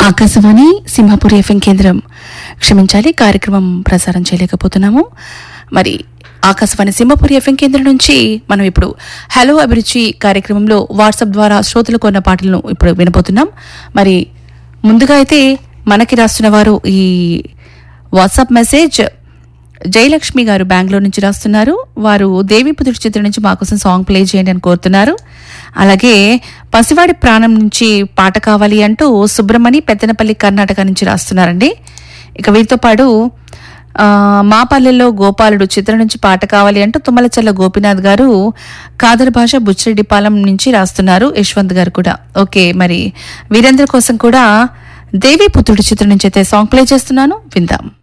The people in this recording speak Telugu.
ఆకాశవాణి సింహాపూర్ ఎఫ్ఎం కేంద్రం క్షమించాలి కార్యక్రమం ప్రసారం చేయలేకపోతున్నాము మరి ఆకాశవాణి సింహపూర్ ఎఫ్ఎం కేంద్రం నుంచి మనం ఇప్పుడు హలో అభిరుచి కార్యక్రమంలో వాట్సాప్ ద్వారా శ్రోతలు కొన్న పాటలను ఇప్పుడు వినబోతున్నాం మరి ముందుగా అయితే మనకి రాస్తున్న వారు ఈ వాట్సాప్ మెసేజ్ జయలక్ష్మి గారు బెంగళూరు నుంచి రాస్తున్నారు వారు దేవిపుత్రుడి చిత్రం నుంచి మా కోసం సాంగ్ ప్లే చేయండి అని కోరుతున్నారు అలాగే పసివాడి ప్రాణం నుంచి పాట కావాలి అంటూ సుబ్రమణి పెద్దనపల్లి కర్ణాటక నుంచి రాస్తున్నారండి ఇక వీరితో పాటు ఆ, మా పల్లెల్లో గోపాలుడు చిత్రం నుంచి పాట కావాలి అంటూ తుమ్మలచల్ల గోపినాథ్ గారు కాదర్ భాష బుచ్చిరెడ్డిపాలెం నుంచి రాస్తున్నారు యశ్వంత్ గారు కూడా ఓకే మరి వీరందరి కోసం కూడా దేవి పుత్రుడి చిత్రం నుంచి అయితే సాంగ్ ప్లే చేస్తున్నాను విందాం